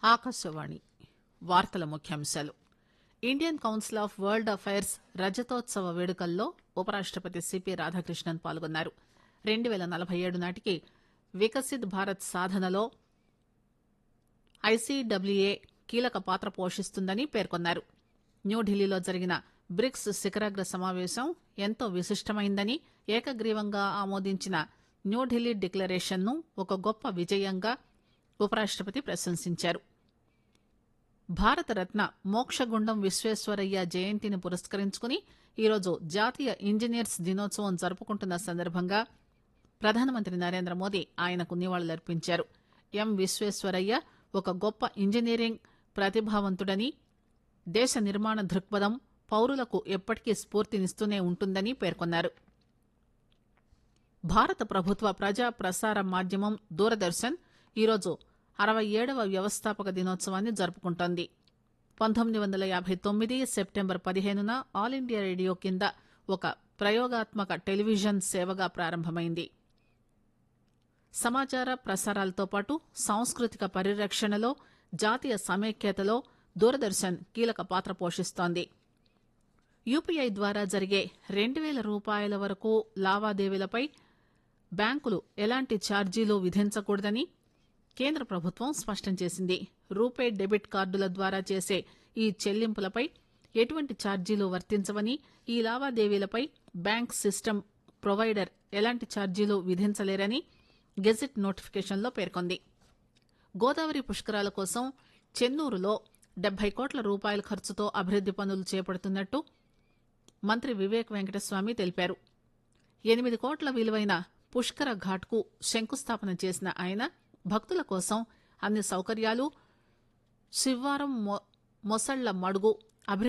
ఆకాశవాణి వార్తల ముఖ్యాంశాలు Indian council of world affairs రజతోత్సవ వేడుకల్లో ఉపరాష్టపతి సిపి రాధాకృష్ణన్ పాల్గొన్నారు రెండు పేల నలభై ఏడు నాటికి వికసిత్ భారత్ సాధనలో ఐసీడబ్ల్యూఏ కీలక పాత్ర పోషిస్తుందని పేర్కొన్నారు న్యూఢిల్లీలో జరిగిన బ్రిక్స్ శిఖరాగ్ర సమావేశం ఎంతో విశిష్టమైందని ఏకగ్రీవంగా ఆమోదించిన న్యూఢిల్లీ డిక్లరేషన్ ను ఒక గొప్ప విజయంగా ఉపరాష్టపతి ప్రశంసించారు భారతరత్న మోక్షగుండం విశ్వేశ్వరయ్య జయంతిని పురస్కరించుకుని ఈరోజు జాతీయ ఇంజనీర్స్ దినోత్సవం జరుపుకుంటున్న సందర్భంగా ప్రధానమంత్రి నరేంద్ర మోదీ ఆయనకు నివాళులర్పించారు ఎం విశ్వేశ్వరయ్య ఒక గొప్ప ఇంజనీరింగ్ ప్రతిభావంతుడని దేశ నిర్మాణ దృక్పథం పౌరులకు ఎప్పటికీ స్ఫూర్తినిస్తూనే ఉంటుందని పేర్కొన్నారు భారత ప్రభుత్వ ప్రజా ప్రసార మాధ్యమం దూరదర్శన్ ఈరోజు అరవై ఏడవ వ్యవస్థాపక దినోత్సవాన్ని జరుపుకుంటోంది పంతొమ్మిది వందల యాభై తొమ్మిది సెప్టెంబర్ పదిహేనున ఆల్ ఇండియా రేడియో కింద ఒక ప్రయోగాత్మక టెలివిజన్ సేవగా ప్రారంభమైంది సమాచార ప్రసారాలతో పాటు సాంస్కృతిక పరిరక్షణలో జాతీయ సమైక్యతలో దూరదర్శన్ కీలక పాత్ర పోషిస్తోంది యూపీఐ ద్వారా జరిగే రెండు పేల రూపాయల వరకు లావాదేవీలపై బ్యాంకులు ఎలాంటి ఛార్జీలు విధించకూడదని కేంద్ర ప్రభుత్వం స్పష్టం చేసింది రూపే డెబిట్ కార్డుల ద్వారా చేసే ఈ చెల్లింపులపై ఎటువంటి ఛార్జీలు వర్తించవని ఈ లావాదేవీలపై బ్యాంక్ సిస్టమ్ ప్రొవైడర్ ఎలాంటి ఛార్జీలు విధించలేరని గెజిట్ నోటిఫికేషన్లో పేర్కొంది గోదావరి పుష్కరాల కోసం చెన్నూరులో డెబ్బై కోట్ల రూపాయల ఖర్చుతో అభివృద్ది పనులు చేపడుతున్నట్టు మంత్రి వివేక్ వెంకటస్వామి తెలిపారు ఎనిమిది కోట్ల విలువైన పుష్కర ఘాట్కు శంకుస్థాపన చేసిన ఆయన భక్తుల కోసం అన్ని సౌకర్యాలు శివ్వారం మొసళ్ల మడుగు